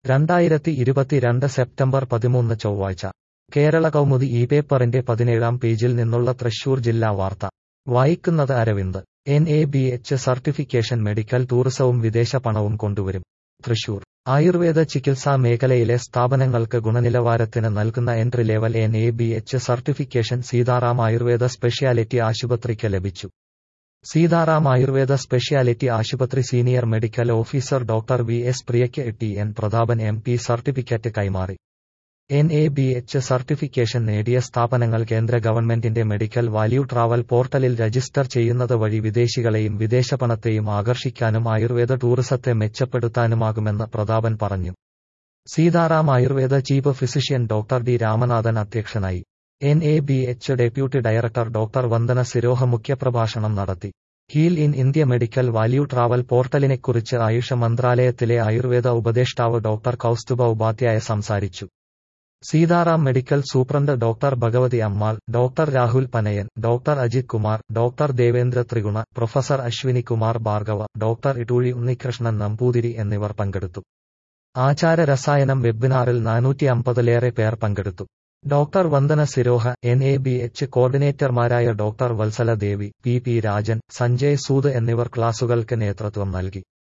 രണ്ടായിരത്തി ഇരുപത്തിരണ്ട് സെപ്റ്റംബർ പതിമൂന്ന് ചൊവ്വാഴ്ച കേരള കൗമുദി ഈ പേപ്പറിന്റെ പതിനേഴാം പേജിൽ നിന്നുള്ള തൃശൂർ ജില്ലാ വാർത്ത വായിക്കുന്നത് Arvind N A B H certification medical ടൂറിസവും വിദേശ പണവും കൊണ്ടുവരും തൃശൂർ ആയുർവേദ ചികിത്സാ മേഖലയിലെ സ്ഥാപനങ്ങൾക്ക് ഗുണനിലവാരത്തിന് നൽകുന്ന entry level N A B H certification Sitaram Ayurveda speciality ആശുപത്രിക്ക് ലഭിച്ചു സീതാറാം ആയുർവേദ സ്പെഷ്യാലിറ്റി ആശുപത്രി senior medical officer doctor V S പ്രിയയ്ക്ക് T N Prathapan M P certificate കൈമാറി N A B H certification നേടിയ സ്ഥാപനങ്ങൾ കേന്ദ്ര ഗവൺമെന്റിന്റെ മെഡിക്കൽ വാല്യൂ ട്രാവൽ പോർട്ടലിൽ രജിസ്റ്റർ ചെയ്യുന്നത് വഴി വിദേശികളെയും വിദേശപണത്തെയും ആകർഷിക്കാനും ആയുർവേദ ടൂറിസത്തെ മെച്ചപ്പെടുത്താനുമാകുമെന്ന് പ്രതാപൻ പറഞ്ഞു Sitaram Ayurveda chief physician doctor D Ramanathan അധ്യക്ഷനായി N A B H deputy director doctor Vandana Siroha മുഖ്യപ്രഭാഷണം നടത്തി heal in India medical value travel പോർട്ടലിനെക്കുറിച്ച് ആയുഷ മന്ത്രാലയത്തിലെ ആയുർവേദ ഉപദേഷ്ടാവ് ഡോക്ടർ കൌസ്തുഭ ഉപാധ്യായ സംസാരിച്ചു Sitaram medical superintendent doctor Bhagavathi Ammal doctor Rahul Panayan doctor Ajith Kumar doctor Devendra Triguna professor Ashwini Kumar Bhargava doctor Edoozhi Unnikrishnan Namboothiri എന്നിവർ പങ്കെടുത്തു ആചാര രസായനം വെബിനാറിൽ നാനൂറ്റി അമ്പതിലേറെ പേർ പങ്കെടുത്തു doctor Vandana Siroha N A B H കോർഡിനേറ്റർമാരായ doctor Vatsala Devi P P Rajan Sanjay Sood എന്നിവർ ക്ലാസുകൾക്ക് നേതൃത്വം നൽകി